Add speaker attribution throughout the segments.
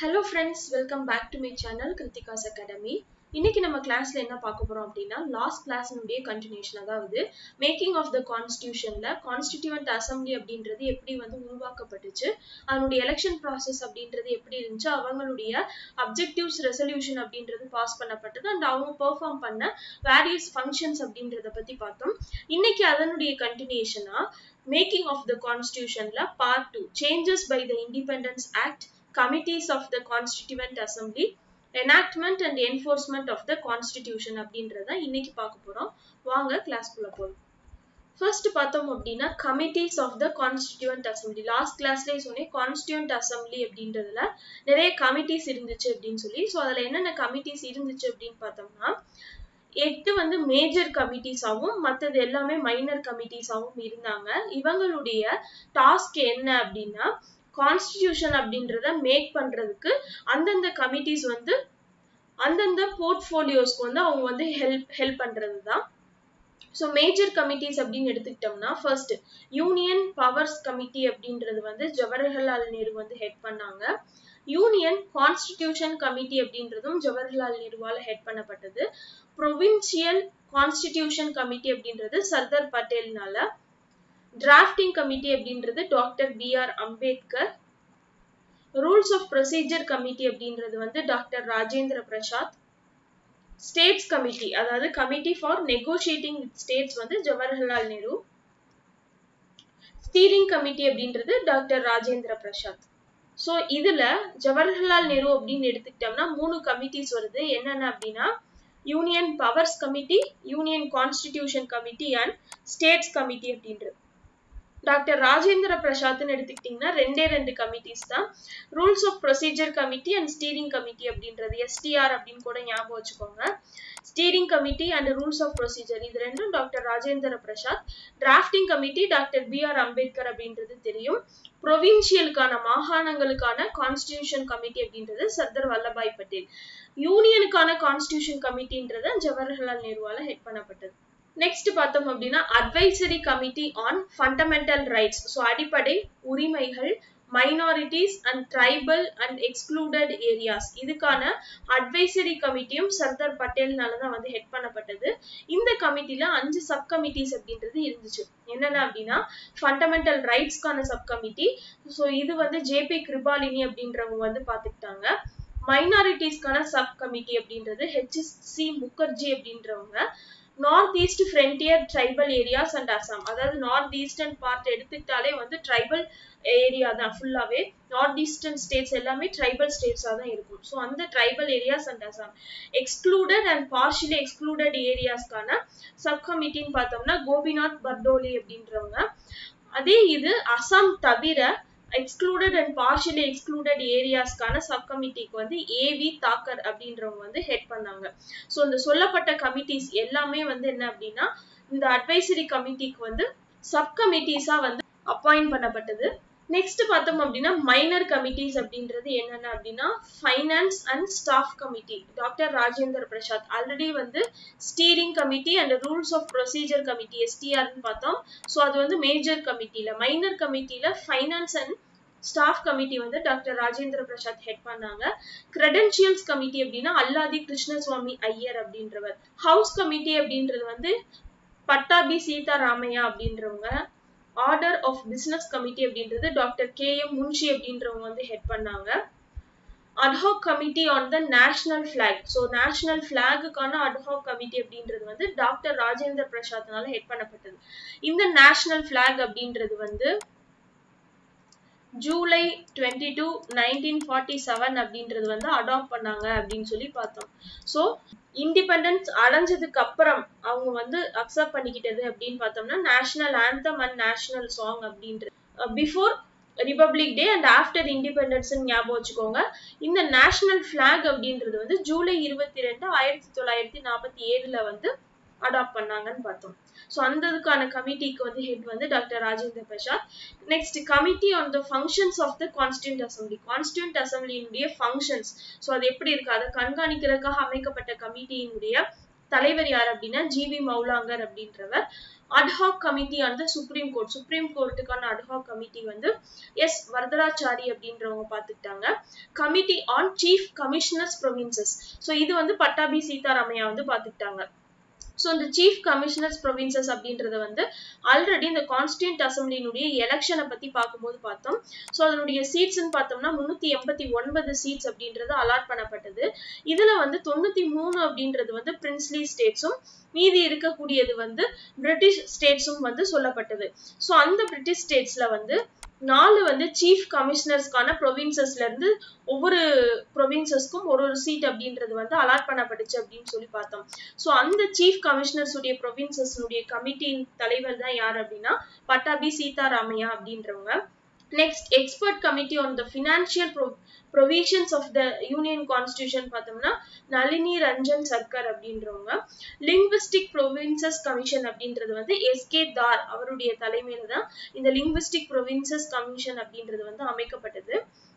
Speaker 1: hello friends welcome back to my channel Kiruthika's academy இன்னைக்கு நம்ம கிளாஸ்ல என்ன பார்க்க போறோம் அப்படின்னா லாஸ்ட் கிளாஸ்னுடைய கண்டினியூஷன் அதாவது மேக்கிங் ஆஃப் த கான்ஸ்டியூஷன்ல கான்ஸ்டிடியூவன்ட் அசம்பிளி அப்படின்றது எப்படி வந்து உருவாக்கப்பட்டுச்சு அதனுடைய எலெக்ஷன் ப்ராசஸ் அப்படின்றது எப்படி இருந்துச்சு அவங்களுடைய அப்ஜெக்டிவ்ஸ் ரெசல்யூஷன் அப்படின்றது பாஸ் பண்ணப்பட்டது அண்ட் அவங்க பெர்ஃபார்ம் பண்ண வேரியஸ் ஃபங்க்ஷன்ஸ் அப்படின்றத பத்தி பார்த்தோம் இன்னைக்கு அதனுடைய கண்டினியூஷனா மேக்கிங் ஆஃப் த கான்ஸ்டியூஷன்ல part two changes by the independence act committees of the constituent assembly enactment and enforcement of the constitution அப்படின்றத இன்னைக்கு பார்க்க போறோம் வாங்க கிளாஸ்க்குள்ள போலாம் ஃபர்ஸ்ட் பார்த்தோம் அப்படின்னா committees of the constituent assembly last கிளாஸ்லேயே சொன்னேன் கான்ஸ்டியூவன்ட் அசம்பிளி அப்படின்றதுல நிறைய கமிட்டிஸ் இருந்துச்சு அப்படின்னு சொல்லி ஸோ அதில் என்னென்ன கமிட்டிஸ் இருந்துச்சு அப்படின்னு பார்த்தோம்னா எட்டு வந்து மேஜர் கமிட்டிஸாகவும் மற்றது எல்லாமே மைனர் கமிட்டிஸாகவும் இருந்தாங்க இவங்களுடைய டாஸ்க் என்ன அப்படின்னா கான்ஸ்டிடியூஷன் அப்படின்றத மேக் பண்றதுக்கு அந்தந்த கமிட்டிஸ் வந்து அந்தந்த போர்ட்ஃபோலியோஸ்க்கு வந்து அவங்க வந்து ஹெல்ப் ஹெல்ப் பண்றது தான் ஸோ மேஜர் கமிட்டிஸ் அப்படின்னு எடுத்துக்கிட்டோம்னா ஃபர்ஸ்ட் யூனியன் பவர்ஸ் கமிட்டி அப்படின்றது வந்து ஜவஹர்லால் நேரு வந்து ஹெட் பண்ணாங்க யூனியன் கான்ஸ்டிடியூஷன் கமிட்டி அப்படின்றதும் ஜவஹர்லால் நேருவால ஹெட் பண்ணப்பட்டது ப்ரொவின்சியல் கான்ஸ்டிடியூஷன் கமிட்டி அப்படின்றது சர்தார் பட்டேல்னால டிராஃப்டிங் கமிட்டி அப்படின்றது doctor B R Ambedkar rules of procedure committee அப்படின்றது வந்து doctor Rajendra Prasad states committee அதாவது committee for negotiating with states வந்து ஜவஹர்லால் நேரு ஸ்டீரிங் கமிட்டி அப்படின்றது டாக்டர் ராஜேந்திர பிரசாத் ஸோ இதுல ஜவஹர்லால் நேரு அப்படின்னு எடுத்துக்கிட்டோம்னா மூணு கமிட்டிஸ் வருது என்னென்ன அப்படின்னா union powers committee union constitution committee and states committee அப்படின்றது டாக்டர் ராஜேந்திர பிரசாத்னு எடுத்துக்கிட்டிங்கன்னா ரெண்டே ரெண்டு கமிட்டிஸ் தான் rules of procedure committee and steering committee அப்படின்றது எஸ்டிஆர் அப்படின்னு கூட ஞாபகம் வச்சுக்கோங்க steering committee and rules of procedure இது ரெண்டும் doctor Rajendra Prasad drafting committee doctor B R Ambedkar அப்படின்றது தெரியும் ப்ரொவின்சியலுக்கான மாகாணங்களுக்கான கான்ஸ்டிடியூஷன் கமிட்டி அப்படின்றது சர்தார் வல்லபாய் பட்டேல் யூனியனுக்கான கான்ஸ்டிடியூஷன் கமிட்டின்றது ஜவஹர்லால் நேருவால ஹெட் பண்ணப்பட்டது நெக்ஸ்ட் பார்த்தோம் அப்படின்னா advisory committee on fundamental rights so அடிப்படை உரிமைகள் minorities and tribal and excluded areas இதுக்கான அட்வைசரி கமிட்டியும் சர்தார் பட்டேல்னால தான் வந்து ஹெட் பண்ணப்பட்டது இந்த கமிட்டில அஞ்சு சப் கமிட்டிஸ் அப்படின்றது இருந்துச்சு என்னென்ன அப்படின்னா ஃபண்டமெண்டல் ரைட்ஸ்க்கான சப் கமிட்டி ஸோ இது வந்து ஜேபி கிருபாலினி அப்படின்றவங்க வந்து பார்த்துக்கிட்டாங்க மைனாரிட்டிஸ்க்கான சப் கமிட்டி அப்படின்றது ஹெச்எஸ்சி முகர்ஜி அப்படின்றவங்க north east frontier tribal areas and Assam அதாவது நார்த் ஈஸ்டர்ன் பார்ட் எடுத்துக்கிட்டாலே வந்து ட்ரைபல் ஏரியா தான் ஃபுல்லாவே நார்த் ஈஸ்டர்ன் ஸ்டேட்ஸ் எல்லாமே ட்ரைபல் ஸ்டேட்ஸாக தான் இருக்கும் ஸோ அந்த tribal areas and Assam excluded and partially excluded ஏரியாஸ்க்கான சப் கமிட்டின்னு பார்த்தோம்னா கோபிநாத் பர்டோலி அப்படின்றவங்க அதே இது அசாம் தவிர எக்ஸ்க்ளூடட் அண்ட் பார்ஷியலி எக்ஸ்க்ளூடட் ஏரியாஸ்க்கான சப் கமிட்டிக்கு வந்து ஏவி தாக்கர் அப்படின்றவங்க வந்து ஹெட் பண்ணாங்க ஸோ இந்த சொல்லப்பட்ட கமிட்டிஸ் எல்லாமே வந்து என்ன அப்படின்னா இந்த அட்வைசரி கமிட்டிக்கு வந்து சப் கமிட்டிஸா வந்து அப்பாயிண்ட் பண்ணப்பட்டது நெக்ஸ்ட் பார்த்தோம் அப்படின்னா மைனர் கமிட்டிஸ் அப்படின்றது என்னென்ன அப்படின்னா finance and staff committee doctor Rajendra Prasad already வந்து steering committee and rules of procedure committee எஸ்டிஆர்னு பார்த்தோம் ஸோ அது வந்து மேஜர் கமிட்டியில மைனர் கமிட்டியில ஃபைனான்ஸ் அண்ட் ஸ்டாஃப் கமிட்டி வந்து டாக்டர் ராஜேந்திர பிரசாத் ஹெட் பண்ணாங்க கிரெடென்ஷியல்ஸ் கமிட்டி அப்படின்னா அல்லாதி கிருஷ்ணசுவாமி ஐயர் அப்படின்றவர் ஹவுஸ் கமிட்டி அப்படின்றது வந்து பட்டாபி சீதாராமையா அப்படின்றவங்க ஆர்டர் ஆஃப் பிசினஸ் கமிட்டி அப்படின்றது டாக்டர் கே எம் முன்ஷி அப்படின்றவங்க வந்து ஹெட் பண்ணாங்க ad hoc committee on the national flag so national பிளாகுக்கான அட்ஹாக் கமிட்டி அப்படின்றது வந்து டாக்டர் ராஜேந்திர பிரசாத்னால ஹெட் பண்ணப்பட்டது இந்த நேஷனல் பிளாக் அப்படின்றது வந்து July twenty two nineteen forty seven அப்படின்றது வந்து அடாப்ட் பண்ணாங்க அப்படின்னு சொல்லி பார்த்தோம் ஸோ இண்டிபெண்டன்ஸ் அடைஞ்சதுக்கு அப்புறம் அவங்க வந்து அக்செப்ட் பண்ணிக்கிட்டது அப்படின்னு பார்த்தோம்னா national anthem and national song அப்படின்றது before republic day and after independence ஞாபகம் வச்சுக்கோங்க இந்த நேஷனல் பிளாக் அப்படின்றது வந்து ஜூலை இருபத்தி ரெண்டு ஆயிரத்தி தொள்ளாயிரத்தி நாற்பத்தி ஏழுல வந்து அடாப்ட் பண்ணாங்கன்னு பார்த்தோம் ஸோ அந்த இதுக்கான கமிட்டிக்கு வந்து ஹெட் வந்து doctor Rajendra Prasad next committee on the functions of the constituent assembly constituent அசம்பிளியினுடைய ஃபங்க்ஷன்ஸ் ஸோ அது எப்படி இருக்கு அதை கண்காணிக்கிறதுக்காக அமைக்கப்பட்ட கமிட்டியினுடைய தலைவர் யார் அப்படின்னா ஜி வி மௌலாங்கர் அப்படின்றவர் அட்ஹாக் கமிட்டி அந்த சுப்ரீம் கோர்ட் சுப்ரீம் கோர்ட்டுக்கான அட்ஹாக் கமிட்டி வந்து எஸ் வரதராச்சாரி அப்படின்றவங்க பார்த்துக்கிட்டாங்க committee on chief commissioners provinces so இது வந்து பட்டாபி சீதாராமையா வந்து பார்த்துக்கிட்டாங்க ஸோ இந்த சீஃப் கமிஷனர்ஸ் ப்ரொவின்சஸ் அப்படின்றத வந்து ஆல்ரெடி இந்த கான்ஸ்டியூண்ட் அசம்பிளினுடைய எலெக்ஷனை பத்தி பார்க்கும்போது பார்த்தோம் ஸோ அதனுடைய சீட்ஸ்ன்னு பார்த்தோம்னா முன்னூத்தி எண்பத்தி ஒன்பது சீட்ஸ் அப்படின்றது அலாட் பண்ணப்பட்டது இதுல வந்து தொண்ணூத்தி மூணு அப்படின்றது வந்து பிரின்ஸ்லி ஸ்டேட்ஸும் மீதி இருக்கக்கூடியது வந்து பிரிட்டிஷ் ஸ்டேட்ஸும் வந்து சொல்லப்பட்டது ஸோ அந்த பிரிட்டிஷ் ஸ்டேட்ஸ்ல வந்து நாலு வந்து சீஃப் கமிஷனர்ஸ்க்கான ப்ரொவின்சஸ்ல இருந்து ஒவ்வொரு ப்ரொவின்சஸ்க்கும் ஒரு ஒரு சீட் அப்படின்றது வந்து அலாட் பண்ணப்பட்டுச்சு அப்படின்னு சொல்லி பார்த்தோம் ஸோ அந்த சீஃப் கமிஷனர்ஸ் உடைய ப்ரொவின்சஸ் உடைய கமிட்டியின் தலைவர் தான் யார் அப்படின்னா பட்டாபி சீதாராமையா அப்படின்றவங்க next expert committee on the financial provisions of the union constitution பார்த்தோம்னா நளினி ரஞ்சன் சர்க்கர் அப்படின்றவங்க லிங்குவிஸ்டிக் ப்ரொவின்சஸ் கமிஷன் அப்படின்றது வந்து எஸ்கே தார் அவருடைய தலைமையில தான் இந்த லிங்குவிஸ்டிக் ப்ரொவின்சஸ் கமிஷன் அப்படின்றது வந்து அமைக்கப்பட்டது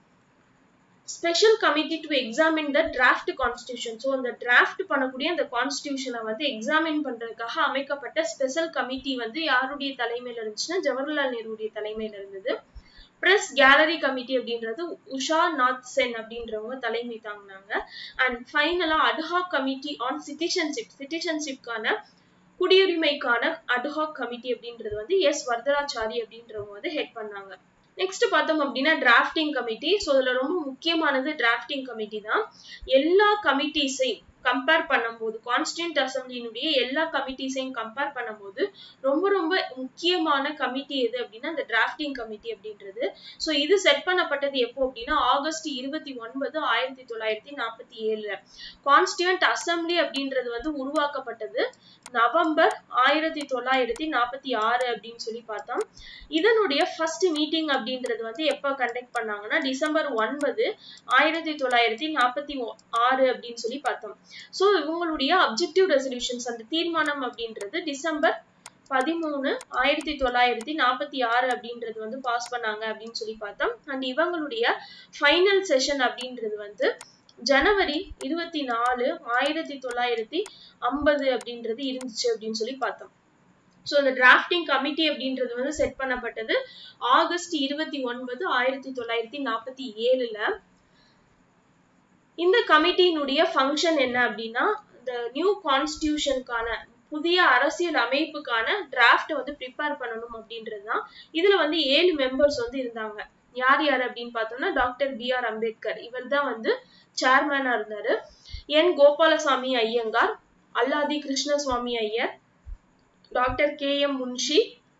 Speaker 1: special committee to examine the draft constitution so அந்த டிராஃப்ட் பண்ணக்கூடிய அந்த கான்ஸ்டியூஷனை வந்து எக்ஸாமின் பண்றதுக்காக அமைக்கப்பட்ட ஸ்பெஷல் கமிட்டி வந்து யாருடைய தலைமையில இருந்துச்சுன்னா ஜவஹர்லால் நேருடைய தலைமையில இருந்தது பிரஸ் கேலரி கமிட்டி அப்படின்றது உஷா நாத் சென் அப்படின்றவங்க தலைமை தாங்கினாங்க அண்ட் ஃபைனலா அட்ஹாக் கமிட்டி ஆன் சிட்டிசன்ஷிப் சிட்டிசன்ஷிப்கான குடியுரிமைக்கான அட்ஹாக் கமிட்டி அப்படின்றது வந்து எஸ் வரதராச்சாரி அப்படின்றவங்க வந்து ஹெட் பண்ணாங்க நெக்ஸ்ட் பார்த்தோம் அப்படின்னா டிராஃப்டிங் கமிட்டி ஸோ இதுல ரொம்ப முக்கியமானது டிராஃப்டிங் கமிட்டி தான் எல்லா கமிட்டிஸையும் கம்பேர் பண்ணும்போது கான்ஸ்டியூண்ட் அசம்பிளினுடைய எல்லா கமிட்டிஸையும் கம்பேர் பண்ணும்போது ரொம்ப ரொம்ப முக்கியமான கமிட்டி எது அப்படின்னா இந்த டிராஃப்டிங் கமிட்டி அப்படின்றது ஸோ இது செட் பண்ணப்பட்டது எப்போ அப்படின்னா ஆகஸ்ட் இருபத்தி ஒன்பது ஆயிரத்தி தொள்ளாயிரத்தி நாற்பத்தி ஏழுல கான்ஸ்டியூண்ட் அசம்பிளி அப்படின்றது வந்து உருவாக்கப்பட்டது நவம்பர் ஆயிரத்தி தொள்ளாயிரத்தி நாற்பத்தி ஆறு அப்படின்னு சொல்லி பார்த்தோம் இதனுடைய ஃபர்ஸ்ட் மீட்டிங் அப்படின்றது வந்து எப்போ கண்டக்ட் பண்ணாங்கன்னா டிசம்பர் ஒன்பது ஆயிரத்தி தொள்ளாயிரத்தி நாற்பத்தி ஆறு அப்படின்னு சொல்லி பார்த்தோம் ஸோ இவங்களுடைய அப்ஜெக்டிவ் ரெசல்யூஷன்ஸ் அந்த தீர்மானம் அப்படின்றது டிசம்பர் பதிமூணு ஆயிரத்தி தொள்ளாயிரத்தி நாற்பத்தி ஆறு அப்படின்றது வந்து பாஸ் பண்ணாங்க அப்படின்னு சொல்லி பார்த்தோம் அண்ட் இவங்களுடைய ஃபைனல் செஷன் அப்படின்றது வந்து ஜனவரி இருபத்தி நாலு ஆயிரத்தி தொள்ளாயிரத்தி ஐம்பது அப்படின்றது இருந்துச்சு அப்படின்னு சொல்லி பார்த்தோம் ஸோ இந்த டிராஃப்டிங் கமிட்டி அப்படின்றது வந்து செட் பண்ணப்பட்டது ஆகஸ்ட் இருபத்தி ஒன்பது ஆயிரத்தி தொள்ளாயிரத்தி நாற்பத்தி ஏழுல இந்த கமிட்டியினுடைய ஃபங்க்ஷன் என்ன அப்படின்னா இந்த நியூ கான்ஸ்டியூஷனுக்கான புதிய அரசியல் அமைப்புக்கான டிராஃப்ட் வந்து ப்ரிப்பேர் பண்ணணும் அப்படின்றது தான் இதுல வந்து ஏழு மெம்பர்ஸ் வந்து இருந்தாங்க யார் யார் அப்படின்னு பார்த்தோம்னா டாக்டர் பி ஆர் அம்பேத்கர் இவர் தான் வந்து சேர்மேனா இருந்தாரு N Gopalaswamy Ayyangar Alladi Krishnaswamy Iyer doctor K M Munshi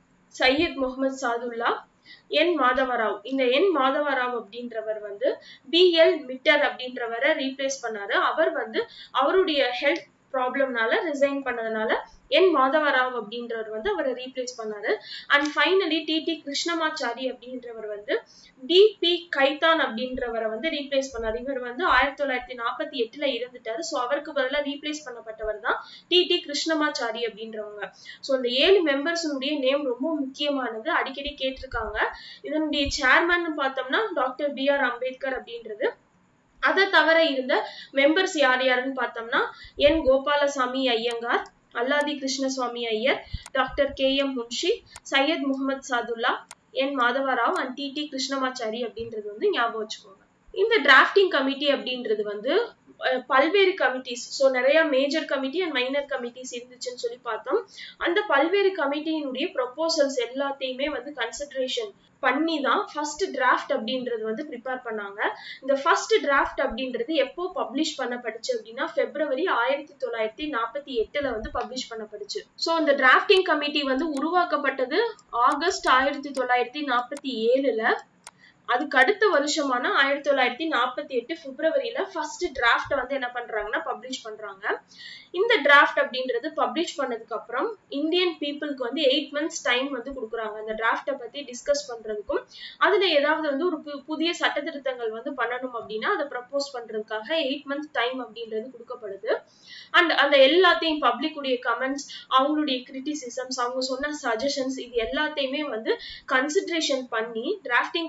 Speaker 1: Syed Mohammad Saadulla N Madhava Rao இந்த என் மாதவராவ் அப்படின்றவர் வந்து பி எல் மிட்டர் அப்படின்றவரை ரீப்ளேஸ் பண்ணாரு அவர் வந்து அவருடைய ஹெல்த் ப்ராப்ளம்னால ரிசைன் பண்ணதுனால என் மாதவராவ் அப்படின்றவர் வந்து அவரை ரீப்ளேஸ் பண்ணாரு and finally T T Krishnamachari அப்படின்றவர் வந்து டி பி கைதான் அப்படின்றவரை வந்து ரீப்ளேஸ் பண்ணாரு இவர் வந்து ஆயிரத்தி தொள்ளாயிரத்தி நாற்பத்தி எட்டுல இருந்துட்டாரு ஸோ அவருக்கு பதிலாக ரீப்ளேஸ் பண்ணப்பட்டவர் தான் டி டி கிருஷ்ணமாச்சாரி அப்படின்றவங்க ஸோ இந்த ஏழு மெம்பர்ஸுடைய நேம் ரொம்ப முக்கியமானது அடிக்கடி கேட்டிருக்காங்க இதனுடைய சேர்மன் பார்த்தோம்னா டாக்டர் பி ஆர் அம்பேத்கர் அப்படின்றது அதை தவிர இருந்த மெம்பர்ஸ் யார் யாருன்னு பார்த்தோம்னா N Gopalaswamy Ayyangar Alladi Krishnaswamy Iyer doctor K M Munshi Syed Mohammad Saadulla N Madhava Rao and T T Krishnamachari அப்படின்றது வந்து ஞாபகம் வச்சுக்கோங்க இந்த டிராஃப்டிங் கமிட்டி அப்படின்றது வந்து பல்வேறு கமிட்டிஸ் ஸோ நிறைய major committee and minor committees இருந்துச்சுன்னு சொல்லி பார்த்தோம் அந்த பல்வேறு கமிட்டியினுடைய ப்ரொபோசல்ஸ் எல்லாத்தையுமே வந்து கன்சிடரேஷன் பண்ணி தான் ஃபர்ஸ்ட் டிராஃப்ட் அப்படின்றது வந்து ப்ரிப்பேர் பண்ணாங்க இந்த ஃபர்ஸ்ட் டிராஃப்ட் அப்படின்றது எப்போ பப்ளிஷ் பண்ணப்பட்டுச்சு அப்படின்னா பிப்ரவரி ஆயிரத்தி தொள்ளாயிரத்தி நாற்பத்தி எட்டுல வந்து பப்ளிஷ் பண்ணப்பட்டுச்சு ஸோ இந்த டிராஃப்டிங் கமிட்டி வந்து உருவாக்கப்பட்டது ஆகஸ்ட் ஆயிரத்தி தொள்ளாயிரத்தி நாற்பத்தி ஏழுல அதுக்கு அடுத்த வருஷமான ஆயிரத்தி தொள்ளாயிரத்தி நாற்பத்தி எட்டு பிப்ரவரியில ஃபர்ஸ்ட் டிராஃப்ட் வந்து என்ன பண்றாங்கன்னா பப்ளிஷ் பண்றாங்க இந்த டிராஃப்ட் அப்படின்றது பப்ளிஷ் பண்ணதுக்கு அப்புறம் இந்தியன் பீப்புளுக்கு வந்து எயிட் மந்த்ஸ் டைம் வந்து கொடுக்குறாங்க அந்த டிராஃப்டை பத்தி டிஸ்கஸ் பண்றதுக்கும் அதுல ஏதாவது வந்து ஒரு புதிய சட்ட திருத்தங்கள் வந்து பண்ணணும் அப்படின்னா அதை ப்ரப்போஸ் பண்றதுக்காக எயிட் மந்த்ஸ் டைம் அப்படின்றது கொடுக்கப்படுது அண்ட் அந்த எல்லாத்தையும் பப்ளிக் உடைய கமெண்ட்ஸ் அவங்களுடைய கிரிட்டிசிசம்ஸ் அவங்க சொன்ன சஜஷன்ஸ் இது எல்லாத்தையுமே வந்து கன்சிடரேஷன் பண்ணி டிராஃப்டிங் கமிட்டி வந்து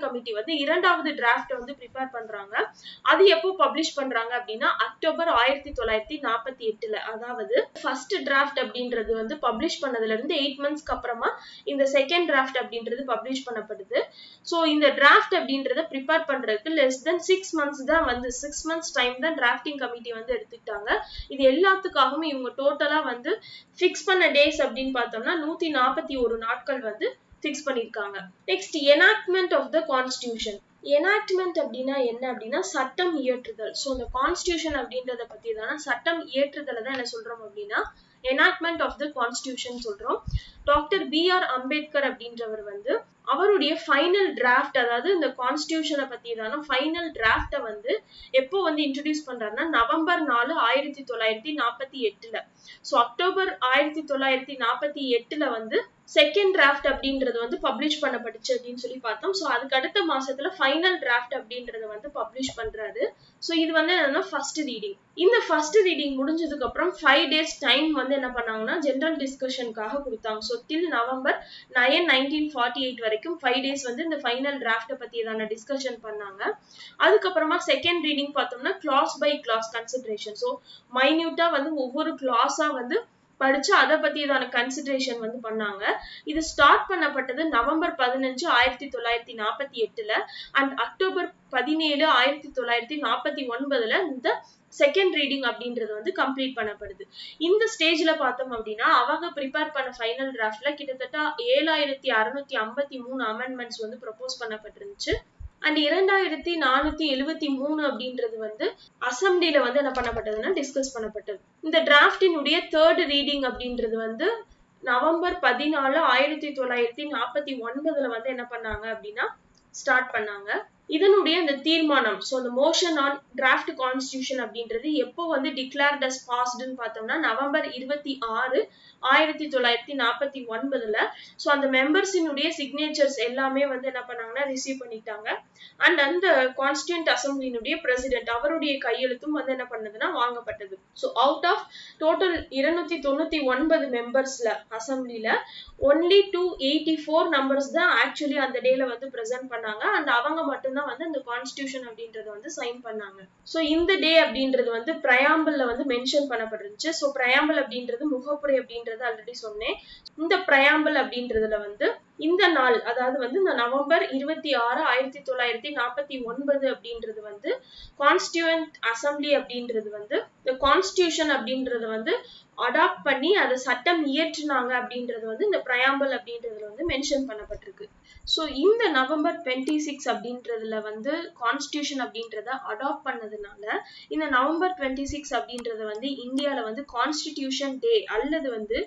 Speaker 1: வந்து இரண்டாவது டிராஃப்ட் வந்து ப்ரிப்பேர் பண்றாங்க அது எப்போ பப்ளிஷ் பண்றாங்க அப்படின்னா அக்டோபர் ஆயிரத்தி தொள்ளாயிரத்தி நாற்பத்தி எட்டுல அதாவது ஃபர்ஸ்ட் டிராஃப்ட் அப்படின்றது வந்து பப்ளிஷ் பண்ணதுல இருந்து எயிட் மந்த்ஸ்க்கு அப்புறமா இந்த செகண்ட் டிராஃப்ட் அப்படின்றது பப்ளிஷ் பண்ணப்படுது ஸோ இந்த டிராஃப்ட் அப்படின்றத ப்ரிப்பேர் பண்றதுக்கு லெஸ் தென் சிக்ஸ் மந்த்ஸ் தான் வந்து சிக்ஸ் மந்த்ஸ் டைம் தான் டிராஃப்டிங் கமிட்டி வந்து எடுத்துக்கிட்டாங்க இது எல்லாத்துக்காகவும் இவங்க டோட்டலா வந்து ஃபிக்ஸ் பண்ண டேஸ் அப்படின்னு பார்த்தோம்னா நூத்தி நாற்பத்தி ஒரு நாட்கள் வந்து ஃபிக்ஸ் பண்ணிருக்காங்க next enactment of the constitution enactment அப்படின்னா என்ன அப்படின்னா சட்டம் இயற்றுதல் ஸோ இந்த கான்ஸ்டியூஷன் அப்படின்றத பத்தி தானே சட்டம் இயற்றுதலை தான் என்ன சொல்றோம் அப்படின்னா எனாக்ட்மெண்ட் ஆஃப் த கான்ஸ்டியூஷன் சொல்றோம் டாக்டர் பி ஆர் அம்பேத்கர் அப்படின்றவர் வந்து அவருடைய ஃபைனல் டிராஃப்ட் அதாவது இந்த கான்ஸ்டியூஷனை பத்தி தான ஃபைனல் டிராஃப்டை வந்து எப்போ வந்து இன்ட்ரடியூஸ் பண்றாருன்னா நவம்பர் நாலு ஆயிரத்தி தொள்ளாயிரத்தி நாற்பத்தி எட்டுல ஸோ அக்டோபர் ஆயிரத்தி தொள்ளாயிரத்தி நாற்பத்தி எட்டுல வந்து செகண்ட் டிராஃப்ட் அப்படின்றது வந்து பப்ளிஷ் பண்ணப்பட்டுச்சு அப்படின்னு சொல்லி பார்த்தோம் ஸோ அதுக்கு அடுத்த மாசத்துல ஃபைனல் டிராஃப்ட் அப்படின்றத வந்து பப்ளிஷ் பண்றாரு ஸோ இது வந்து என்னன்னா ஃபர்ஸ்ட் ரீடிங் இந்த ஃபர்ஸ்ட் ரீடிங் முடிஞ்சதுக்கு அப்புறம் ஃபைவ் டேஸ் டைம் வந்து என்ன பண்ணாங்கன்னா ஜென்ரல் டிஸ்கஷனுக்காக கொடுத்தாங்க so till November nine nineteen forty eight வரைக்கும் ஃபைவ் டேஸ் வந்து இந்த ஃபைனல் டிராஃப்டை பத்தி ஏதான டிஸ்கஷன் பண்ணாங்க அதுக்கப்புறமா செகண்ட் ரீடிங் பார்த்தோம்னா clause by clause consideration so மைன்யூட்டா வந்து ஒவ்வொரு கிளாஸா வந்து படிச்சு அதை பத்தியதான கன்சிடரேஷன் வந்து பண்ணாங்க இது ஸ்டார்ட் பண்ணப்பட்டது நவம்பர் பதினஞ்சு ஆயிரத்தி தொள்ளாயிரத்தி நாற்பத்தி எட்டுல அண்ட் அக்டோபர் பதினேழு ஆயிரத்தி தொள்ளாயிரத்தி நாற்பத்தி ஒன்பதுல இந்த செகண்ட் ரீடிங் அப்படின்றது வந்து கம்ப்ளீட் பண்ணப்படுது இந்த ஸ்டேஜ்ல பார்த்தோம் அப்படின்னா அவங்க ப்ரிப்பேர் பண்ண ஃபைனல் டிராஃப்ட்ல கிட்டத்தட்ட ஏழாயிரத்தி அறுநூத்தி ஐம்பத்தி மூணு அமெண்ட்மெண்ட்ஸ் வந்து ப்ரொபோஸ் பண்ணப்பட்டிருந்துச்சு அண்ட் இரண்டாயிரத்தி நானூத்தி எழுவத்தி மூணு அப்படின்றது வந்து அசம்பிளில வந்து என்ன பண்ணப்பட்டதுன்னா டிஸ்கஸ் பண்ணப்பட்டது இந்த டிராஃப்டினுடைய தேர்ட் ரீடிங் அப்படின்றது வந்து நவம்பர் பதினாலு ஆயிரத்தி தொள்ளாயிரத்தி நாற்பத்தி ஒன்பதுல வந்து என்ன பண்ணாங்க அப்படின்னா ஸ்டார்ட் பண்ணாங்க இதனுடைய இந்த தீர்மானம் ஸோ இந்த மோஷன் ஆன் டிராஃப்ட் கான்ஸ்டியூஷன் அப்படின்றது எப்போ வந்து டிக்ளேர்ட் அஸ் பாஸ்டுன்னு பார்த்தோம்னா நவம்பர் இருபத்தி ஆறு ஆயிரத்தி தொள்ளாயிரத்தி நாற்பத்தி ஒன்பதுல ஸோ அந்த மெம்பர்ஸினுடைய சிக்னேச்சர்ஸ் எல்லாமே வந்து என்ன பண்ணாங்கன்னா ரிசீவ் பண்ணிட்டாங்க அண்ட் அந்த கான்ஸ்டியூண்ட் அசம்பிளினுடைய பிரசிடென்ட் அவருடைய கையெழுத்தும் வந்து என்ன பண்ணதுன்னா வாங்கப்பட்டது ஸோ அவுட் ஆஃப் டோட்டல் இருநூத்தி தொண்ணூத்தி ஒன்பது மெம்பர்ஸ்ல அசம்பிளில only two eighty four numbers தான் ஆக்சுவலி அந்த டேல வந்து ப்ரெசென்ட் பண்ணாங்க அண்ட் அவங்க மட்டும்தான் வந்து இந்த கான்ஸ்டியூஷன் அப்படின்றத வந்து சைன் பண்ணாங்க ஸோ இந்த டே அப்படின்றது வந்து பிரயாம்பிள்ல வந்து மென்ஷன் பண்ணப்பட்டிருந்துச்சு ஸோ பிரயாம்பிள் அப்படின்றது முகப்புரை அப்படின்றது ஆல்ரெடி சொன்னேன் இந்த பிரயாம்பிள் அப்படின்றதுல வந்து இந்த நாள் அதாவது வந்து இந்த நவம்பர் இருபத்தி ஆறு ஆயிரத்தி தொள்ளாயிரத்தி நாற்பத்தி ஒன்பது அப்படின்றது வந்து கான்ஸ்டியூவன்ட் அசம்பிளி அப்படின்றது வந்து இந்த கான்ஸ்டியூஷன் அப்படின்றது வந்து அடாப்ட் பண்ணி அதை சட்டம் இயற்றினாங்க அப்படின்றது வந்து இந்த பிரயாம்பிள் அப்படின்றதுல வந்து மென்ஷன் பண்ணப்பட்டிருக்கு ஸோ இந்த நவம்பர் டுவெண்ட்டி சிக்ஸ் அப்படின்றதுல வந்து கான்ஸ்டியூஷன் அப்படின்றத அடாப்ட் பண்ணதுனால இந்த நவம்பர் டுவெண்ட்டி சிக்ஸ் அப்படின்றத வந்து இந்தியால வந்து கான்ஸ்டிடியூஷன் டே அல்லது வந்து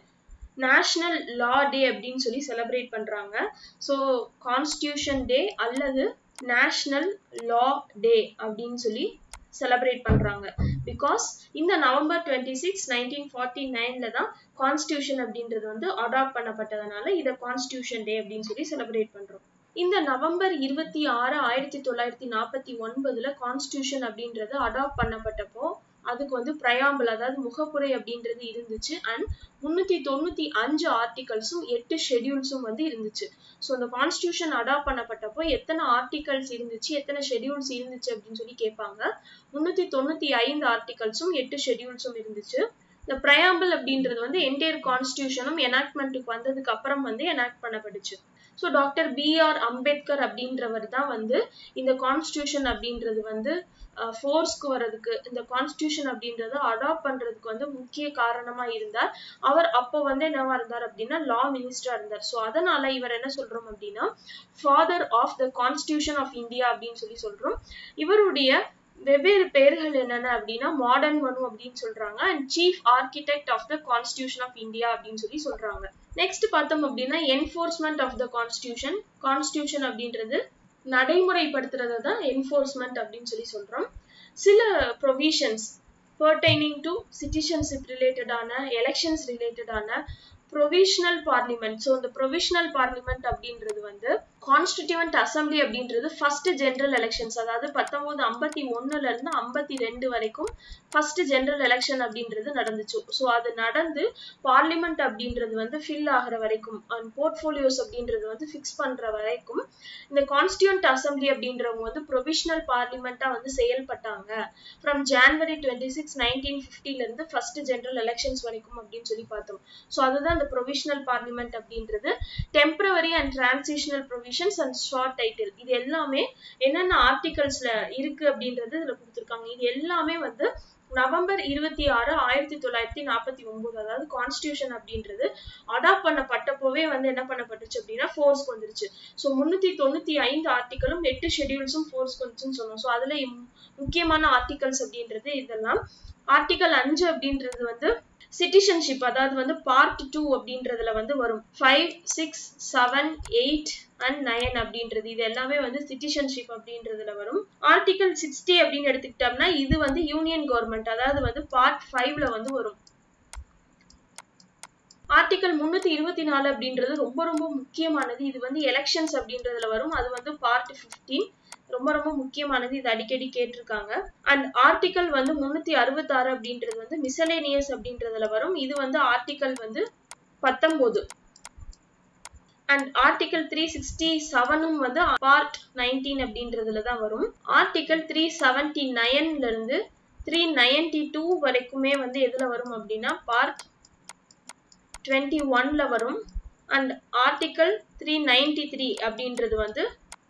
Speaker 1: நேஷனல் லா டே அப்படின்னு சொல்லி செலிப்ரேட் பண்றாங்க ஸோ கான்ஸ்டியூஷன் டே அல்லது நேஷனல் லா டே அப்படின்னு சொல்லி செலிப்ரேட் பண்றாங்க பிகாஸ் இந்த November twenty six nineteen forty நைன்ல தான் கான்ஸ்டியூஷன் அப்படின்றது வந்து அடாப்ட் பண்ணப்பட்டதுனால இதை கான்ஸ்டியூஷன் டே அப்படின்னு சொல்லி செலிப்ரேட் பண்றோம் இந்த நவம்பர் இருபத்தி ஆறு ஆயிரத்தி தொள்ளாயிரத்தி நாற்பத்தி ஒன்பதுல கான்ஸ்டியூஷன் அப்படின்றது அடாப்ட் பண்ணப்பட்டப்போ அதுக்கு வந்து பிரயாம்பிள் அதாவது முகப்புரை அப்படின்றது இருந்துச்சு அண்ட் முன்னூத்தி தொண்ணூத்தி அஞ்சு ஆர்டிகல்ஸும் எட்டு ஷெடியூல்ஸும் வந்து இருந்துச்சு ஸோ அந்த கான்ஸ்டியூஷன் அடாப்ட் பண்ணப்பட்டப்போ எத்தனை ஆர்டிகல்ஸ் இருந்துச்சு எத்தனை ஷெடியூல்ஸ் இருந்துச்சு அப்படின்னு சொல்லி கேட்பாங்க முன்னூத்தி தொண்ணூத்தி ஐந்து ஆர்டிகல்ஸும் எட்டு ஷெடியூல்ஸும் இருந்துச்சு இந்த பிரயாம்பிள் அப்படின்றது வந்து என்டையர் கான்ஸ்டியூஷனும் எனாக்ட்மெண்ட்டுக்கு வந்ததுக்கு அப்புறம் வந்து எனாக்ட் பண்ணப்பட்டுச்சு so doctor B R Ambedkar அப்படின்றவர் தான் வந்து இந்த கான்ஸ்டியூஷன் அப்படின்றது வந்து ஃபோர்ஸ்க்கு வர்றதுக்கு இந்த கான்ஸ்டியூஷன் அப்படின்றத அடாப்ட் பண்றதுக்கு வந்து முக்கிய காரணமா இருந்தார் அவர் அப்போ வந்து என்னவா இருந்தார் அப்படின்னா லா மினிஸ்டரா இருந்தார் ஸோ அதனால இவர் என்ன சொல்றோம் அப்படின்னா father of the constitution of India அப்படின்னு சொல்லி சொல்றோம் இவருடைய வெவ்வேறு பெயர்கள் என்னென்ன அப்படின்னா மாடர்ன் மனு அப்படின்னு சொல்றாங்க and chief architect of the constitution of India அப்படின்னு சொல்லி சொல்றாங்க நெக்ஸ்ட் பார்த்தோம் அப்படின்னா enforcement of the constitution constitution அப்படின்றது நடைமுறைப்படுத்துறத தான் என்ஃபோர்ஸ்மெண்ட் அப்படின்னு சொல்லி சொல்றோம் சில ப்ரொவிஷன்ஸ் பர்டைனிங் டு சிட்டிசன்ஷிப் ரிலேட்டடான எலெக்ஷன்ஸ் ரிலேட்டடான ப்ரொவிஷனல் பார்லிமெண்ட் ஸோ இந்த ப்ரொவிஷனல் பார்லிமெண்ட் அப்படின்றது வந்து கான்ஸ்டிடியூவன்ட் அசம்பிளி அப்படின்றது ஃபர்ஸ்ட் ஜெனரல் எலெக்ஷன்ஸ் அதாவது பத்தொன்பது ஐம்பத்தி ஒண்ணுல இருந்து ஐம்பத்தி ரெண்டு வரைக்கும் ஃபர்ஸ்ட் ஜெனரல் எலெக்ஷன் அப்படின்றது நடந்துச்சு ஸோ அது நடந்து பார்லிமெண்ட் அப்படின்றது வந்து ஃபில் ஆகிற வரைக்கும் அண்ட் போர்ட்ஃபோலியோஸ் அப்படின்றது வந்து ஃபிக்ஸ் பண்ற வரைக்கும் இந்த கான்ஸ்டியூண்ட் அசம்பிளி அப்படின்றவங்க வந்து ப்ரொவிஷனல் பார்லிமெண்டா வந்து செயல்பட்டாங்க from January twenty six nineteen ஃபிஃப்டில இருந்து ஃபர்ஸ்ட் ஜெனரல் எலெக்ஷன்ஸ் வரைக்கும் அப்படின்னு சொல்லி பார்த்தோம் ஸோ அதுதான் இந்த ப்ரொவிஷனல் பார்லிமெண்ட் அப்படின்றது temporary and transitional provisions and short title இது எல்லாமே என்னென்ன ஆர்டிகல்ஸ்ல இருக்கு அப்படின்றது இதுல கொடுத்துருக்காங்க இது எல்லாமே வந்து நவம்பர் இருபத்தி ஆறு ஆயிரத்தி தொள்ளாயிரத்தி நாற்பத்தி ஒன்பது அதாவது கான்ஸ்டியூஷன் அப்படின்றது அடாப்ட் பண்ணப்பட்டப்போவே வந்து என்ன பண்ணப்பட்டுச்சு அப்படின்னா ஃபோர்ஸ்க்கு வந்துருச்சு ஸோ முன்னூத்தி தொண்ணூத்தி ஐந்து ஆர்டிகளும் எட்டு ஷெடியூல்ஸும் ஃபோர்ஸ்க்கு வந்துச்சுன்னு சொன்னோம் ஸோ அதுல முக்கியமான ஆர்டிகல்ஸ் அப்படின்றது இதெல்லாம் ஆர்டிகல் அஞ்சு அப்படின்றது வந்து சிட்டிசன்ஷிப் அதாவது வந்து பார்ட் டூ அப்படின்றதுல வந்து வரும் five six seven eight and nine அப்படின்றது இது எல்லாமே வந்து சிட்டிசன்ஷிப் அப்படின்றதுல வரும் ஆர்டிகல் சிக்ஸ்டி அப்படின்னு எடுத்துக்கிட்டோம்னா இது வந்து யூனியன் கவர்மெண்ட் அதாவது வந்து பார்ட் ஃபைவ்ல வந்து வரும் ஆர்டிகல் முன்னூத்தி இருபத்தி நாலு அப்படின்றது ரொம்ப ரொம்ப முக்கியமானது இது வந்து எலெக்ஷன்ஸ் அப்படின்றதுல வரும் அது வந்து பார்ட் பிப்டீன் ரொம்ப ரொம்ப முக்கியமானது இது அடிக்கடி கேட்டிருக்காங்க அண்ட் ஆர்டிகல் வந்து முன்னூத்தி அறுபத்தி ஆறு அப்படின்றது வந்து மிசலேனியஸ் அப்படின்றதுல வரும் இது வந்து ஆர்டிகல் வந்து பத்தொன்பது அண்ட் ஆர்டிகல் த்ரீ சிக்ஸ்டி செவனும் வந்து பார்ட் நைன்டீன் அப்படின்றதுல தான் வரும் ஆர்டிகல் த்ரீ செவன்டி நைன்ல இருந்து த்ரீ நைன்டி டூ வரைக்குமே வந்து எதுல வரும் அப்படின்னா பார்ட் டுவெண்ட்டி ஒன்ல வரும் and article three ninety three அப்படின்றது வந்து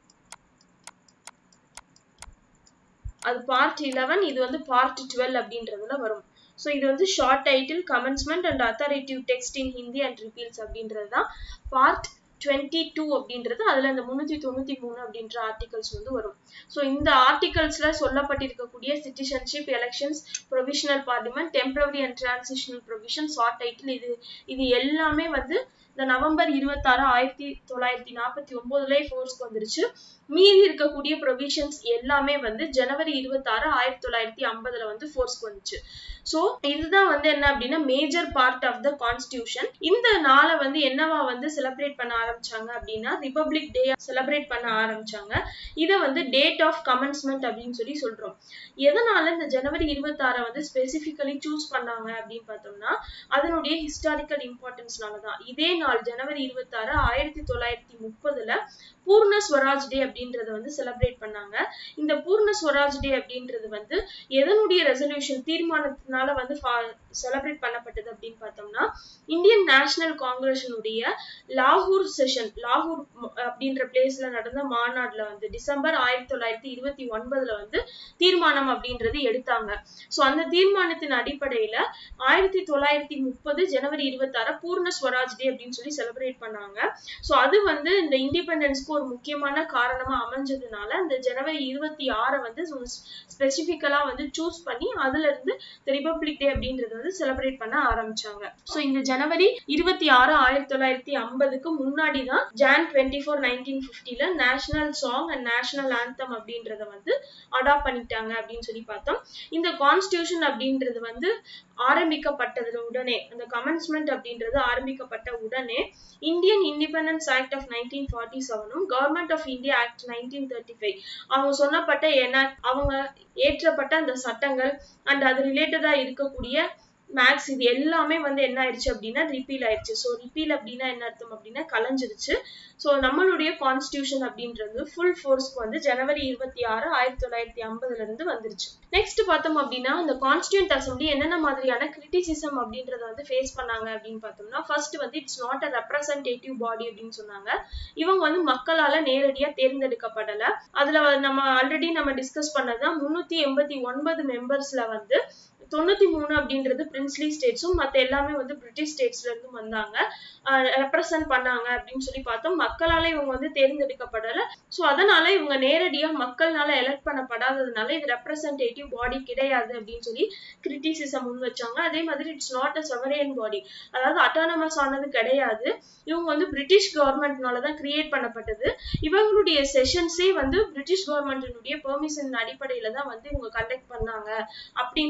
Speaker 1: அது பார்ட் இலவன் இது வந்து பார்ட் டுவெல் அப்படின்றதுல வரும் ஸோ இது வந்து short title commencement and authoritative text in Hindi and repeals அப்படின்றது தான் பார்ட் டுவெண்ட்டி டூ அப்படின்றது அதுல இந்த முன்னூத்தி தொண்ணூத்தி மூணு அப்படின்ற ஆர்டிகல்ஸ் வந்து வரும் ஸோ இந்த ஆர்டிகல்ஸ்ல சொல்லப்பட்டிருக்கக்கூடிய citizenship elections provisional parliament temporary and transitional provision short title இது இது எல்லாமே வந்து இந்த நவம்பர் இருபத்தாறு ஆயிரத்தி தொள்ளாயிரத்தி நாற்பத்தி ஒன்பதுல ஃபோர்ஸ்க்கு வந்துருச்சு மீதி இருக்கக்கூடிய ப்ரொவிஷன்ஸ் எல்லாமே வந்து ஜனவரி இருபத்தாறு ஆயிரத்தி தொள்ளாயிரத்தி ஐம்பதுல வந்து ஃபோர்ஸ்க்கு வந்துச்சு ஸோ இதுதான் வந்து என்ன அப்படின்னா major part of the constitution இந்த நாளை வந்து என்னவா வந்து செலிப்ரேட் பண்ண ஆரம்பிச்சாங்க அப்படின்னா ரிபப்ளிக் டே செலிப்ரேட் பண்ண ஆரம்பிச்சாங்க இதை வந்து டேட் ஆஃப் கமென்ஸ்மெண்ட் அப்படின்னு சொல்லி சொல்றோம் எதனால இந்த ஜனவரி இருபத்தாறை வந்து ஸ்பெசிபிக்கலி சூஸ் பண்ணாங்க அப்படின்னு பார்த்தோம்னா அதனுடைய ஹிஸ்டாரிக்கல் இம்பார்ட்டன்ஸ்னால தான் இதே நாள் ஜனவரி இருபத்தாறு ஆயிரத்தி தொள்ளாயிரத்தி முப்பதுல பூர்ண ஸ்வராஜ் டே அப்படின்றத வந்து செலிப்ரேட் பண்ணாங்க இந்த பூர்ண ஸ்வராஜ் டே அப்படின்றது வந்து எதனுடைய ரெசல்யூஷன் தீர்மானத்தினால வந்து செலிப்ரேட் பண்ணப்பட்டது அப்படின்னு பார்த்தோம்னா இந்தியன் நேஷனல் காங்கிரஸினுடைய லாகூர் செஷன் லாகூர் அப்படின்ற பிளேஸ்ல நடந்த மாநாடுல வந்து டிசம்பர் ஆயிரத்தி தொள்ளாயிரத்தி இருபத்தி ஒன்பதுல வந்து தீர்மானம் அப்படின்றது எடுத்தாங்க சோ அந்த தீர்மானத்தின் அடிப்படையில ஆயிரத்தி தொள்ளாயிரத்தி முப்பது ஜனவரி இருபத்தாறு பூர்ண ஸ்வராஜ் டே அப்படின்னு சொல்லி செலிப்ரேட் பண்ணாங்க சோ அது வந்து இந்த இண்டிபெண்டன்ஸ்க்கு ஒரு முக்கியமான காரணமா அமைஞ்சதுனால இந்த ஜனவரி இருபத்தி ஆறை வந்து ஸ்பெசிபிக்கலா வந்து சூஸ் பண்ணி அதுல இருந்து ரிபப்ளிக் டே அப்படின்றது வந்து செலிப்ரேட் பண்ண ஆரம்பிச்சாங்க சோ இந்த ஜனவரி இருபத்தி ஆறு ஆயிரத்தி தொள்ளாயிரத்தி ஐம்பதுக்கு முன்னாடி தான் ஜான் டுவெண்ட்டி ஃபோர் நைன்டீன் பிப்டில national song and national anthem அப்படின்றத வந்து அடாப்ட் பண்ணிட்டாங்க அப்படின்னு சொல்லி பார்த்தோம் இந்த கான்ஸ்டியூஷன் அப்படின்றது வந்து ஆரம்பிக்கப்பட்டது உடனே அந்த கமென்ஸ்மெண்ட் அப்படின்றது ஆரம்பிக்கப்பட்ட உடனே Indian independence act of nineteen forty செவனும் government of India act nineteen thirty five அவங்க சொன்னப்பட்ட என்ன அவங்க ஏற்றப்பட்ட அந்த சட்டங்கள் அண்ட் அது ரிலேட்டடா இருக்கக்கூடிய மேக்ஸ் இது எல்லாமே வந்து என்ன ஆயிடுச்சு அப்படின்னா ரிப்பீல் ஆயிடுச்சு ஸோ ரிப்பீல் அப்படின்னா என்ன அர்த்தம் அப்படின்னா கலைஞ்சிருச்சு ஸோ நம்மளுடைய கான்ஸ்டியூஷன் அப்படின்றது ஃபுல் ஃபோர்ஸ்க்கு வந்து ஜனவரி இருபத்தி ஆறு ஆயிரத்தி தொள்ளாயிரத்தி ஐம்பதுல இருந்து வந்துருச்சு நெக்ஸ்ட் பார்த்தோம் அப்படின்னா இந்த கான்ஸ்டியூண்ட் அசம்பிளி என்னென்ன மாதிரியான கிரிட்டிசிசம் அப்படின்றத வந்து ஃபேஸ் பண்ணாங்க அப்படின்னு பார்த்தோம்னா ஃபர்ஸ்ட் வந்து it's not a representative body அப்படின்னு சொன்னாங்க இவங்க வந்து மக்களால நேரடியா தேர்ந்தெடுக்கப்படல அதுல நம்ம ஆல்ரெடி நம்ம டிஸ்கஸ் பண்ணதுதான் முன்னூத்தி எண்பத்தி ஒன்பது மெம்பர்ஸ்ல வந்து தொண்ணூத்தி மூணு அப்படின்றது பிரின்ஸ்லி ஸ்டேட்ஸும் மத்த எல்லாமே வந்து பிரிட்டிஷ் ஸ்டேட்ஸ்ல இருந்து வந்தாங்க ரெப்ரசன்ட் பண்ணாங்க அப்படின்னு சொல்லி பார்த்தோம் மக்களால இவங்க வந்து தேர்ந்தெடுக்கப்படல சோ அதனால இவங்க நேரடியா மக்கள்னால எலெக்ட் பண்ணப்படாததுனால இது ரெப்ரசன்டேட்டிவ் பாடி கிடையாது அப்படின்னு சொல்லி கிரிட்டிசிசம் முன் வச்சாங்க அதே மாதிரி இட்ஸ் நாட் அ செவரியன் பாடி அதாவது அட்டானமஸ் ஆனது கிடையாது இவங்க வந்து பிரிட்டிஷ் கவர்மெண்ட்னால தான் கிரியேட் பண்ணப்பட்டது இவங்களுடைய செஷன்ஸே வந்து பிரிட்டிஷ் கவர்மெண்டினுடைய பெர்மிஷன் அடிப்படையில தான் வந்து இவங்க கண்டக்ட் பண்ணாங்க அப்படின்ற ஒரு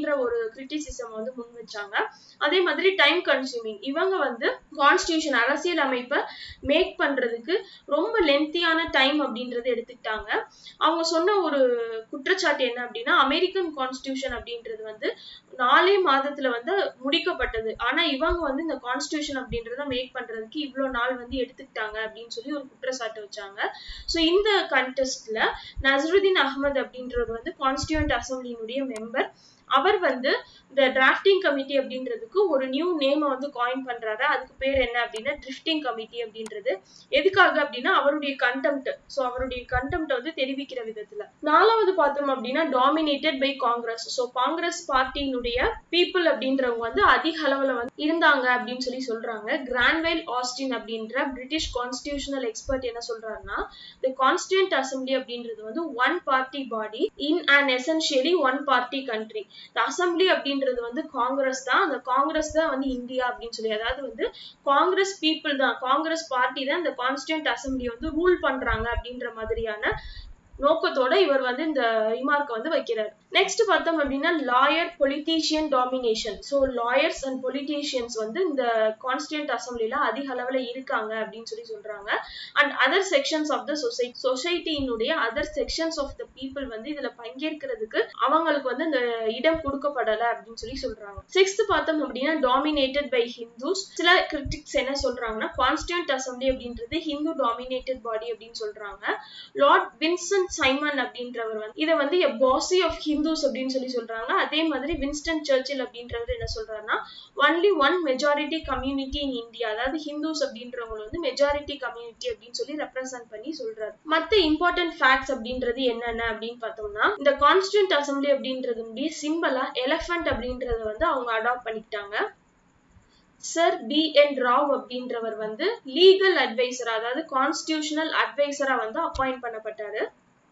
Speaker 1: கிரிட்டிசிசம் வந்து முன் வச்சாங்க அதே மாதிரி டைம் கன்சூமிங் இவங்க வந்து கான்ஸ்டியூஷன் அரசியல் அமைப்பை மேக் பண்றதுக்கு ரொம்ப லென்த்தியான டைம் அப்படின்றத எடுத்துக்கிட்டாங்க அவங்க சொன்ன ஒரு குற்றச்சாட்டு என்ன அப்படின்னா அமெரிக்கன் கான்ஸ்டியூஷன் அப்படின்றது வந்து நாலே மாதத்துல வந்து முடிக்கப்பட்டது ஆனா இவங்க வந்து இந்த கான்ஸ்டியூஷன் அப்படின்றத மேக் பண்றதுக்கு இவ்வளவு நாள் வந்து எடுத்துக்கிட்டாங்க அப்படின்னு சொல்லி ஒரு குற்றச்சாட்டு வச்சாங்க சோ இந்த கண்டெஸ்ட்ல நசருதீன் அகமது அப்படின்றவர் வந்து கான்ஸ்டியூண்ட் அசம்பிளியினுடைய மெம்பர் அவர் வந்து இந்த டிராஃப்டிங் கமிட்டி அப்படின்றதுக்கு ஒரு நியூ நேமை வந்து காயின் பண்றாரு அதுக்கு பேர் என்ன அப்படின்னா ட்ரிஃப்டிங் கமிட்டி அப்படின்றது எதுக்காக அப்படின்னா அவருடைய கண்டெம்ட் சோ அவருடைய கண்டெம்ட் வந்து தெரிவிக்கிற விதத்துல நாலாவது பார்த்தோம் அப்படின்னா dominated by Congress so Congress பார்ட்டியினுடைய பீப்புள் அப்படின்றவங்க வந்து அதிக அளவுல வந்து இருந்தாங்க அப்படின்னு சொல்லி சொல்றாங்க கிராண்ட்வைல் ஆஸ்டின் அப்படின்ற பிரிட்டிஷ் கான்ஸ்டியூஷனல் எக்ஸ்பர்ட் என்ன சொல்றாருன்னா த கான்ஸ்டியூண்ட் அசம்பிளி அப்படின்றது வந்து one party body in and essentially one party country இந்த அசம்பிளி அப்படின்றது வந்து காங்கிரஸ் தான் அந்த காங்கிரஸ் தான் வந்து இந்தியா அப்படின்னு சொல்லி அதாவது வந்து காங்கிரஸ் பீப்புள் தான் காங்கிரஸ் பார்ட்டி தான் இந்த கான்ஸ்டியூண்ட் அசம்பிளி வந்து ரூல் பண்றாங்க அப்படின்ற மாதிரியான நோக்கத்தோட இவர் வந்து இந்த ரிமார்க் வந்து வைக்கிறார் நெக்ஸ்ட் பார்த்தோம் அப்படின்னா lawyer politician domination so lawyers and politicians வந்து இந்த கான்ஸ்டியூண்ட் அசம்பிளில அதிக அளவுல இருக்காங்க அப்படின்னு சொல்லி சொல்றாங்க and other sections of the society சொசைட்டியினுடைய other sections of the people வந்து இதுல பங்கேற்கிறதுக்கு அவங்களுக்கு வந்து இந்த இடம் கொடுக்கப்படல அப்படின்னு சொல்லி சொல்றாங்க சிக்ஸ்த் பார்த்தோம் அப்படின்னா டாமினேட்டட் பை ஹிந்துஸ் சில கிரிட்டிக்ஸ் என்ன சொல்றாங்கன்னா கான்ஸ்டியூண்ட் அசம்பிளி அப்படின்றது ஹிந்து டாமினேட்டட் பாடி அப்படின்னு சொல்றாங்க லார்ட் வின்சன் சைமன் அப்படின்றவர் வந்து இதை வந்து எ பாசி ஆஃப் ஹிந்துஸ் அப்படின்னு சொல்லி சொல்றாங்க அதே மாதிரி வின்ஸ்டன் சர்ச்சில் அப்படின்றவர் என்ன சொல்றாருன்னா only one majority community in India அதாவது ஹிந்துஸ் அப்படின்றவங்க வந்து மெஜாரிட்டி கம்யூனிட்டி அப்படின்னு சொல்லி ரெப்ரசென்ட் பண்ணி சொல்றாரு மத்த இம்பார்ட்டன்ட் ஃபேக்ட்ஸ் அப்படின்றது என்னென்ன அப்படின்னு பார்த்தோம்னா இந்த கான்ஸ்டியூண்ட் அசம்பிளி அப்படின்றது சிம்பிளா எலஃபண்ட் அப்படின்றத வந்து அவங்க அடாப்ட் பண்ணிக்கிட்டாங்க சர் பி என் ராவ் அப்படின்றவர் வந்து லீகல் அட்வைசர் அதாவது கான்ஸ்டியூஷனல் அட்வைசரா வந்து அப்பாயிண்ட் பண்ணப்பட்டாரு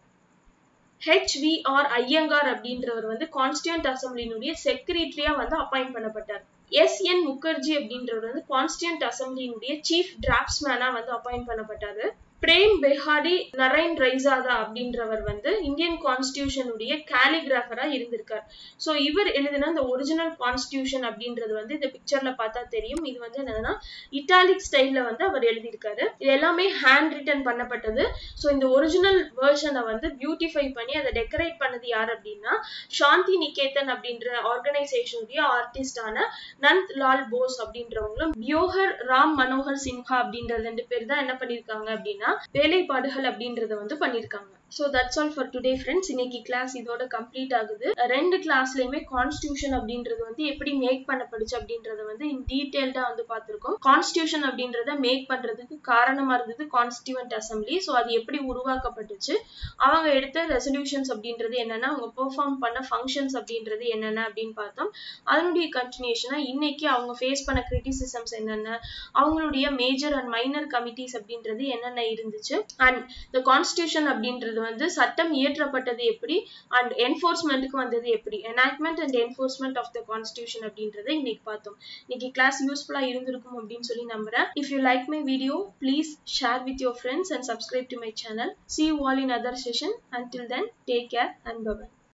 Speaker 1: ஹெச் வி ஆர் ஐயங்கார் அப்படின்றவர் வந்து கான்ஸ்டியூண்ட் அசம்பிளினுடைய செக்ரட்டரியா வந்து அப்பாயிண்ட் பண்ணப்பட்டார் எஸ் என் முகர்ஜி அப்படின்றவர் வந்து கான்ஸ்டியூண்ட் அசம்பிளினுடைய சீஃப் டிராப்ட்ஸ்மேனா வந்து அப்பாயிண்ட் பண்ணப்பட்டாரு பிரேம் பெஹாரி நரைன் ரைசாதா அப்படின்றவர் வந்து இந்தியன் கான்ஸ்டியூஷனுடைய கேலிகிராஃபரா இருந்திருக்கார் ஸோ இவர் எழுதின இந்த ஒரிஜினல் கான்ஸ்டியூஷன் அப்படின்றது வந்து இந்த பிக்சர்ல பார்த்தா தெரியும் இது வந்து என்னன்னா இட்டாலிக் ஸ்டைல்ல வந்து அவர் எழுதியிருக்காரு இது எல்லாமே ஹேண்ட் ரிட்டன் பண்ணப்பட்டது ஸோ இந்த ஒரிஜினல் வேர்ஷனை வந்து பியூட்டிஃபை பண்ணி அதை டெக்கரேட் பண்ணது யார் அப்படின்னா சாந்தி நிகேதன் அப்படின்ற ஆர்கனைசேஷனுடைய ஆர்டிஸ்டான நந்த் லால் போஸ் அப்படின்றவங்களும் பியோகர் ராம் மனோகர் சின்ஹா அப்படின்ற ரெண்டு பேர் தான் என்ன பண்ணிருக்காங்க அப்படின்னா வேலைப்பாடுகள் அப்படின்றத வந்து பண்ணிருக்காங்க so that's all for today friends இன்னைக்கு கிளாஸ் இதோட கம்ப்ளீட் ஆகுது ரெண்டு கிளாஸ்லயுமே கான்ஸ்டியூஷன் அப்படின்றது வந்து எப்படி மேக் பண்ணப்படுச்சு அப்படின்றத வந்து இன் டீடைல்டா வந்து பார்த்திருக்கோம் கான்ஸ்டியூஷன் அப்படின்றத மேக் பண்றதுக்கு காரணமா இருந்தது கான்ஸ்டியூவன்ட் அசம்பிளி ஸோ அது எப்படி உருவாக்கப்பட்டுச்சு அவங்க எடுத்த ரெசல்யூஷன்ஸ் அப்படின்றது என்னன்னா அவங்க பெர்ஃபார்ம் பண்ண ஃபங்க்ஷன்ஸ் அப்படின்றது என்னென்ன அப்படின்னு பார்த்தோம் அதனுடைய கண்டினியூஷனா இன்னைக்கு அவங்க ஃபேஸ் பண்ண கிரிட்டிசிசம்ஸ் என்னென்ன அவங்களுடைய மேஜர் அண்ட் மைனர் கமிட்டிஸ் அப்படின்றது என்னென்ன இருந்துச்சு அண்ட் இந்த கான்ஸ்டியூஷன் அப்படின்றது வந்து சட்டம் இயற்றப்பட்டது எப்படி அண்ட் என்ஃபோர்ஸ்மெண்ட்டுக்கு வந்தது எப்படி enactment and enforcement of the constitution அப்படின்றத இன்னைக்கு பார்த்தோம் இன்னைக்கு கிளாஸ் யூஸ்ஃபுல்லா இருந்திருக்கும் அப்படின்னு சொல்லி நம்புறேன் if you like my video please share with your friends and subscribe to my channel see you all in other session until then take care and by